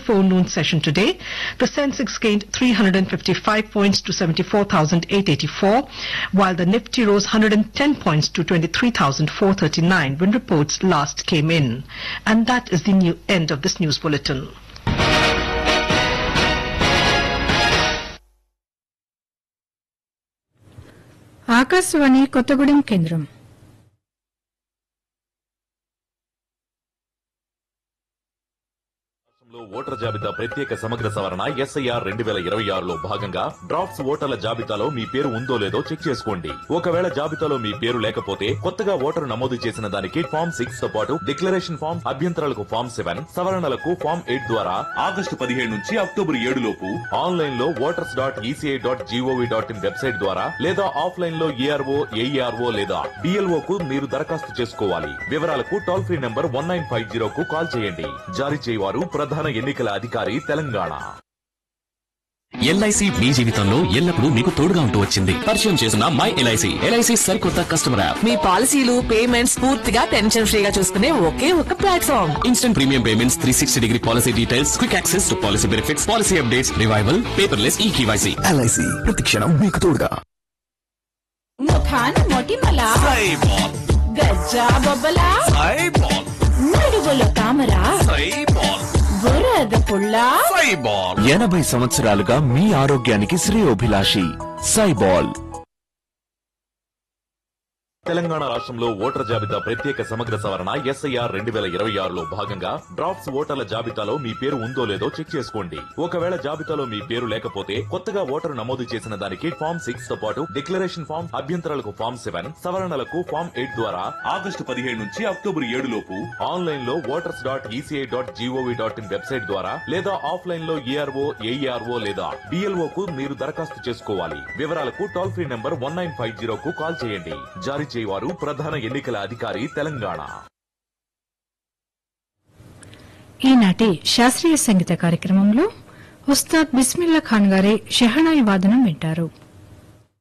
before noon session today, the Sensex gained 355 points to 74,884, while the Nifty rose 110 points to 23,439 when reports last came in. And that is the new end of this news bulletin. Akashvani Kothagudem కేంద్రం రాష్ట్రంలో voter జాబితా ప్రత్యేక సమగ్ర సవరణ SIR రెండు వేల ఇరవై ఆరులో భాగంగా డ్రాఫ్ట్స్ ఓటర్ల జాబితాలో మీ పేరు ఉందో లేదో చెక్ చేసుకోండి ఒకవేళ జాబితాలో మీ పేరు లేకపోతే కొత్తగా ఓటరు నమోదు చేసిన దానికి ఫామ్ సిక్స్ తో పాటు డిక్లరేషన్ ఫామ్ అభ్యంతరాలకు ఫామ్ సెవెన్ సవరణలకు ఫామ్ ఎయిట్ ద్వారా ఆగస్టు పదిహేడు నుంచి అక్టోబర్ ఏడు లోపు ఆన్లైన్ లో voters dot ECI dot GOV dot in website ద్వారా లేదా ఆఫ్లైన్ లో ఏఆర్ఓ ఏఈఆర్ఓ లేదా బిఎల్ఓ కు మీరు దరఖాస్తు చేసుకోవాలి వివరాలకు toll free number one nine five zero కు కాల్ చేయండి జారీ చేయవారు ప్రధాన ఎన్నికల అధికారి తెలంగాణ ఎల్ఐసి మీ జీవితంలో ఎల్లప్పుడూ మీకు తోడుగా ఉంటూ వచ్చింది పరిచయం చేసిన మై ఎల్ఐసి ఎల్ఐసి సరికొత్త కస్టమర్ యాప్ మీ పాలసీలు పేమెంట్స్ పూర్తిగా టెన్షన్ ఫ్రీగా చూసుకునే ఒకే ఒక platform instant premium payments three sixty degree policy details quick access to policy benefits policy updates revival paperless e KYC LIC ప్రతిక్షణం మీకు తోడుగా ముఖాన మొటిమల గజ్జా బొబ్బల నడువుల తామర బురద పుల్ల ఎనభై సంవత్సరాలుగా మీ ఆరోగ్యానికి శ్రేయోభిలాషి సైబాల్ తెలంగాణ రాష్ట్రంలో ఓటర్ జాబితా ప్రత్యేక సమగ్ర సవరణ ఎస్ఐఆర్ రెండు వేల ఇరవై ఆరులో భాగంగా డ్రాఫ్ట్స్ ఓటర్ల జాబితాలో మీ పేరు ఉందో లేదో చెక్ చేసుకోండి ఒకవేళ జాబితాలో మీ పేరు లేకపోతే కొత్తగా ఓటరు నమోదు చేసిన దానికి ఫామ్ సిక్స్ తో పాటు డిక్లరేషన్ ఫామ్ అభ్యంతరాలకు ఫామ్ సెవెన్ సవరణలకు ఫామ్ ఎయిట్ ద్వారా ఆగస్టు పదిహేడు నుంచి అక్టోబర్ ఏడు లోపు ఆన్లైన్ లో voters dot ECI dot GOV dot in website ద్వారా లేదా ఆఫ్లైన్ లో ఏఆర్ఓ ఏఈఆర్ఓ లేదా బిఎల్ఓ కు మీరు దరఖాస్తు చేసుకోవాలి వివరాలకు toll free number one nine five zero కు కాల్ చేయండి జారీ చేయవారు ప్రధాన ఎన్నికల అధికారి తెలంగాణ ఈనాటి శాస్త్రీయ సంగీత కార్యక్రమంలో ఉస్తాద్ బిస్మిల్లా ఖాన్ గారి షెహనాయి వాదనం వింటారు